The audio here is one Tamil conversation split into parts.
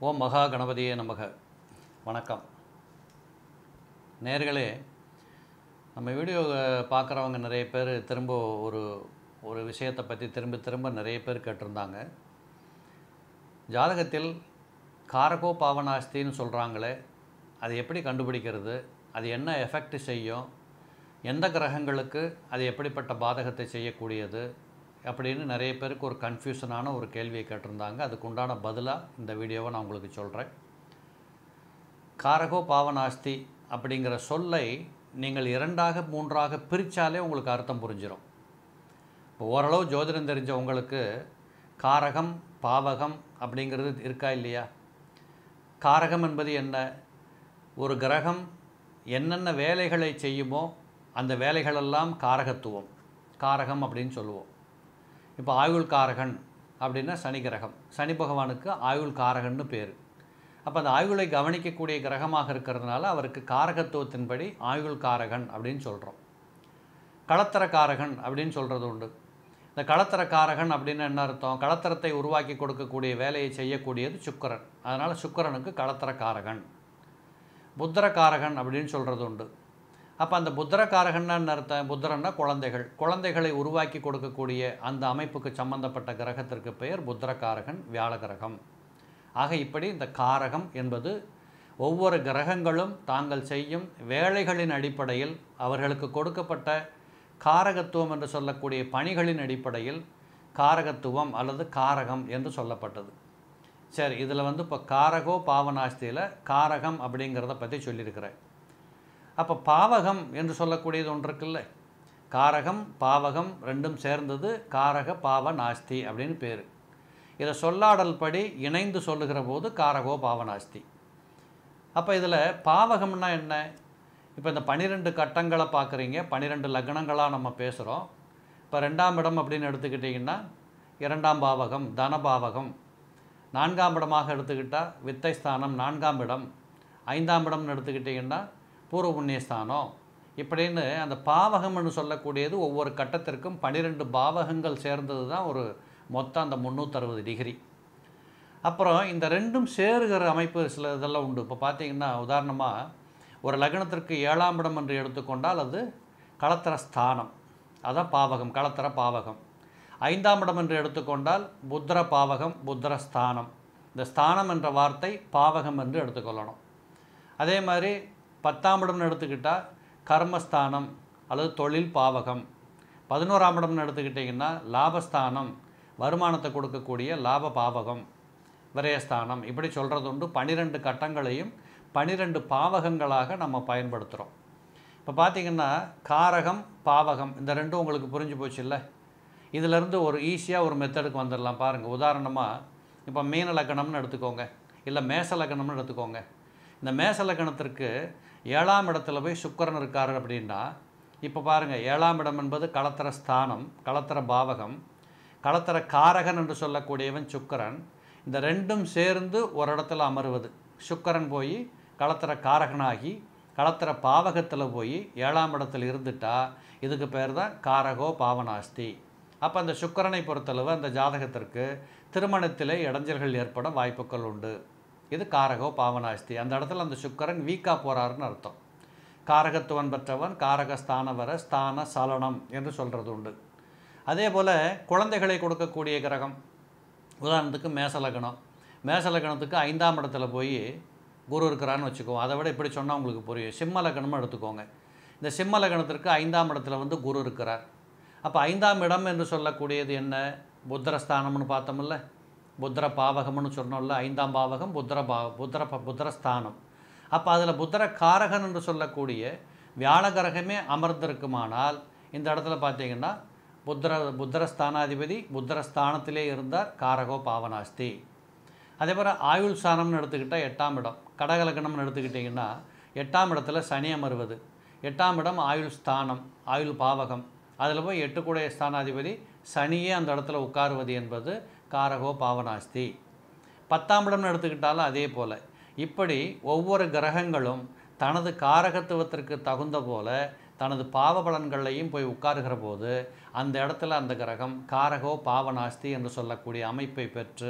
ஓம் மகா கணபதியே நமக வணக்கம் நேர்களே நம்ம வீடியோ பார்க்குறவங்க நிறைய பேர் திரும்ப ஒரு ஒரு விஷயத்தை பற்றி திரும்ப திரும்ப நிறைய பேர் கேட்டிருந்தாங்க ஜாதகத்தில் காரகோ பாவனாஸ்தின்னு சொல்கிறாங்களே அது எப்படி கண்டுபிடிக்கிறது அது என்ன எஃபெக்ட் செய்யும் எந்த கிரகங்களுக்கு அது எப்படிப்பட்ட பாதகத்தை செய்யக்கூடியது அப்படின்னு நிறைய பேருக்கு ஒரு கன்ஃபியூஷனான ஒரு கேள்வியை கேட்டிருந்தாங்க அதுக்கு உண்டான பதிலாக இந்த வீடியோவை நான் உங்களுக்கு சொல்கிறேன் காரகோ பாவனாஸ்தி அப்படிங்கிற சொல்லை நீங்கள் இரண்டாக மூன்றாக பிரித்தாலே உங்களுக்கு அர்த்தம் புரிஞ்சிடும் இப்போ ஓரளவு ஜோதிடம் தெரிஞ்ச உங்களுக்கு காரகம் பாவகம் அப்படிங்கிறது இருக்கா இல்லையா காரகம் என்பது என்ன ஒரு கிரகம் என்னென்ன வேலைகளை செய்யுமோ அந்த வேலைகளெல்லாம் காரகத்துவம் காரகம் அப்படின்னு சொல்லுவோம் இப்போ ஆயுள் காரகன் அப்படின்னா சனி கிரகம் சனி பகவானுக்கு ஆயுள் காரகன்னு பேர் அப்போ அந்த ஆயுளை கவனிக்கக்கூடிய கிரகமாக இருக்கிறதுனால அவருக்கு காரகத்துவத்தின்படி ஆயுள் காரகன் அப்படின்னு சொல்கிறோம் களத்திர காரகன் அப்படின்னு சொல்கிறது உண்டு இந்த களத்திர காரகன் அப்படின்னு என்ன அர்த்தம் களத்திரத்தை உருவாக்கி கொடுக்கக்கூடிய வேலையை செய்யக்கூடியது சுக்கரன் அதனால் சுக்கரனுக்கு களத்திர காரகன் புத்திர காரகன் அப்படின்னு சொல்கிறது உண்டு அப்போ அந்த புத்திர காரகன்னா என்ன அர்த்தம் புத்திரன்னா குழந்தைகள் குழந்தைகளை உருவாக்கி கொடுக்கக்கூடிய அந்த அமைப்புக்கு சம்பந்தப்பட்ட கிரகத்திற்கு பெயர் புத்திர காரகன் வியாழ கிரகம் ஆக இப்படி இந்த காரகம் என்பது ஒவ்வொரு கிரகங்களும் தாங்கள் செய்யும் வேலைகளின் அடிப்படையில் அவர்களுக்கு கொடுக்கப்பட்ட காரகத்துவம் என்று சொல்லக்கூடிய பணிகளின் அடிப்படையில் காரகத்துவம் அல்லது காரகம் என்று சொல்லப்பட்டது சரி இதில் வந்து இப்போ காரகோ பாவனாஸ்தியில் காரகம் அப்படிங்கிறத பற்றி சொல்லியிருக்கிறேன் அப்போ பாவகம் என்று சொல்லக்கூடியது ஒன்று இருக்குல்ல காரகம் பாவகம் ரெண்டும் சேர்ந்தது காரக பாவ நாஸ்தி அப்படின்னு பேர் இதை சொல்லாடல் படி இணைந்து சொல்லுகிற போது காரகோ பாவனாஸ்தி அப்போ இதில் பாவகம்னா என்ன இப்போ இந்த பன்னிரெண்டு கட்டங்களை பார்க்குறீங்க பன்னிரெண்டு லக்னங்களாக நம்ம பேசுகிறோம் இப்போ ரெண்டாம் இடம் அப்படின்னு எடுத்துக்கிட்டிங்கன்னா இரண்டாம் பாவகம் தனபாவகம் நான்காம் இடமாக எடுத்துக்கிட்டால் வித்தை ஸ்தானம் நான்காம் இடம் ஐந்தாம் இடம்னு எடுத்துக்கிட்டிங்கன்னா பூர்வ புண்ணியஸ்தானம் இப்படின்னு அந்த பாவகம்னு சொல்லக்கூடியது ஒவ்வொரு கட்டத்திற்கும் பன்னிரெண்டு பாவகங்கள் சேர்ந்தது தான் ஒரு மொத்தம் அந்த முந்நூற்றறுபது டிகிரி அப்புறம் இந்த ரெண்டும் சேருகிற அமைப்பு சில இதெல்லாம் உண்டு இப்போ பார்த்தீங்கன்னா உதாரணமாக ஒரு லக்னத்திற்கு ஏழாம் இடம் என்று எடுத்துக்கொண்டால் அது களத்திர ஸ்தானம் அதான் பாவகம் களத்திர பாவகம் ஐந்தாம் இடம் என்று எடுத்துக்கொண்டால் புத்திர பாவகம் புத்திர ஸ்தானம் இந்த ஸ்தானம் என்ற வார்த்தை பாவகம் என்று எடுத்துக்கொள்ளணும் அதே மாதிரி பத்தாம் இடம்னு எடுத்துக்கிட்டால் கர்மஸ்தானம் அல்லது தொழில் பாவகம் பதினோராம் இடம்னு எடுத்துக்கிட்டிங்கன்னா லாபஸ்தானம் வருமானத்தை கொடுக்கக்கூடிய லாப பாவகம் விரயஸ்தானம் இப்படி சொல்கிறது உண்டு பன்னிரெண்டு கட்டங்களையும் பன்னிரெண்டு பாவகங்களாக நம்ம பயன்படுத்துகிறோம் இப்போ பார்த்திங்கன்னா காரகம் பாவகம் இந்த ரெண்டும் உங்களுக்கு புரிஞ்சு போச்சு இல்லை இதிலேருந்து ஒரு ஈஸியாக ஒரு மெத்தடுக்கு வந்துடலாம் பாருங்கள் உதாரணமாக இப்போ மீன லக்கணம்னு எடுத்துக்கோங்க இல்லை மேச லக்கணம்னு எடுத்துக்கோங்க இந்த மேச லக்கணத்திற்கு ஏழாம் இடத்துல போய் சுக்கரன் இருக்கார் அப்படின்னா இப்போ பாருங்கள் ஏழாம் இடம் என்பது களத்திர ஸ்தானம் களத்திர பாவகம் களத்திர காரகன் என்று சொல்லக்கூடியவன் சுக்கரன் இந்த ரெண்டும் சேர்ந்து ஒரு இடத்துல அமருவது சுக்கரன் போய் களத்திர காரகனாகி களத்திர பாவகத்தில் போய் ஏழாம் இடத்துல இருந்துட்டா இதுக்கு பேர் தான் காரகோ பாவனாஸ்தி அப்போ அந்த சுக்கரனை பொறுத்தளவு அந்த ஜாதகத்திற்கு திருமணத்திலே இடைஞ்சல்கள் ஏற்பட வாய்ப்புகள் உண்டு இது காரகோ பாவனாஸ்தி அந்த இடத்துல அந்த சுக்கரன் வீக்கா போகிறாருன்னு அர்த்தம் காரகத்துவன் பெற்றவன் காரகஸ்தானவர ஸ்தான சலனம் என்று சொல்கிறது உண்டு அதே போல் குழந்தைகளை கொடுக்கக்கூடிய கிரகம் உதாரணத்துக்கு மேசலக்கணம் மேசலக்கணத்துக்கு ஐந்தாம் இடத்துல போய் குரு இருக்கிறான்னு வச்சுக்குவோம் அதை விட இப்படி சொன்னால் உங்களுக்கு புரியும் சிம்ம லக்கணமும் எடுத்துக்கோங்க இந்த சிம்ம லக்கணத்திற்கு ஐந்தாம் இடத்துல வந்து குரு இருக்கிறார் அப்போ ஐந்தாம் இடம் என்று சொல்லக்கூடியது என்ன புத்திரஸ்தானம்னு பார்த்தோம்ல புத்திர பாவகம்னு சொன்னோம்ல ஐந்தாம் பாவகம் புத்திர பா புத்திர ப புத்திரஸ்தானம் அப்போ அதில் புத்திர காரகன் என்று சொல்லக்கூடிய வியாழகரகமே அமர்ந்திருக்குமானால் இந்த இடத்துல பார்த்தீங்கன்னா புத்திர புத்திரஸ்தானாதிபதி புத்திரஸ்தானத்திலே இருந்தார் காரகோ பாவனாஸ்தி அதே போல் ஆயுள் ஸ்தானம்னு எடுத்துக்கிட்டால் எட்டாம் இடம் கடகலக்கணம்னு எடுத்துக்கிட்டிங்கன்னா எட்டாம் இடத்துல சனி அமர்வது எட்டாம் இடம் ஆயுள் ஸ்தானம் ஆயுள் பாவகம் அதில் போய் எட்டுக்குடைய ஸ்தானாதிபதி சனியே அந்த இடத்துல உட்காருவது என்பது காரகோ பாவனாஸ்தி பத்தாம் இடம்னு எடுத்துக்கிட்டாலும் அதே போல் இப்படி ஒவ்வொரு கிரகங்களும் தனது காரகத்துவத்திற்கு தகுந்த போல தனது பாவ பலன்களையும் போய் உட்காருகிற போது அந்த இடத்துல அந்த கிரகம் காரகோ பாவனாஸ்தி என்று சொல்லக்கூடிய அமைப்பை பெற்று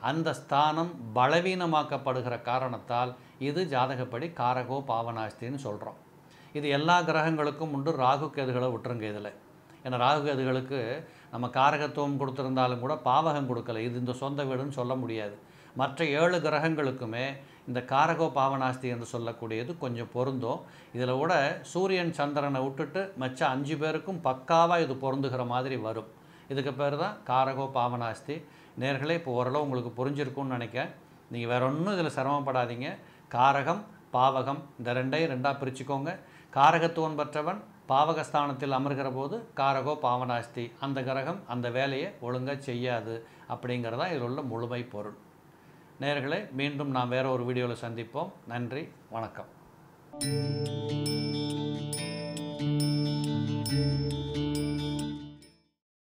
அந்த ஸ்தானம் பலவீனமாக்கப்படுகிற காரணத்தால் இது ஜாதகப்படி காரகோ பாவனாஸ்தின்னு சொல்கிறோம் இது எல்லா கிரகங்களுக்கும் உண்டு ராகு கேதுகளை விட்டுருங்க இதில் ஏன்னா ராகு கேதுகளுக்கு நம்ம காரகத்துவம் கொடுத்துருந்தாலும் கூட பாவகம் கொடுக்கல இது இந்த சொந்த வீடுன்னு சொல்ல முடியாது மற்ற ஏழு கிரகங்களுக்குமே இந்த காரகோ பாவனாஸ்தி என்று சொல்லக்கூடியது கொஞ்சம் பொருந்தும் இதில் கூட சூரியன் சந்திரனை விட்டுட்டு மற்ற அஞ்சு பேருக்கும் பக்காவாக இது பொருந்துகிற மாதிரி வரும் இதுக்கு பேர் தான் காரகோ பாவனாஸ்தி நேர்களே இப்போ ஓரளவு உங்களுக்கு புரிஞ்சிருக்கும்னு நினைக்கிறேன் நீங்கள் வேற ஒன்றும் இதில் சிரமப்படாதீங்க காரகம் பாவகம் இந்த ரெண்டையும் ரெண்டாக பிரிச்சுக்கோங்க காரகத்துவம் பெற்றவன் பாவகஸ்தானத்தில் அமர்கிற போது காரகோ பாவனாஸ்தி அந்த கிரகம் அந்த வேலையை ஒழுங்காக செய்யாது அப்படிங்கிறதான் இதில் உள்ள முழுமை பொருள் நேர்களே மீண்டும் நாம் வேற ஒரு வீடியோவில் சந்திப்போம் நன்றி வணக்கம்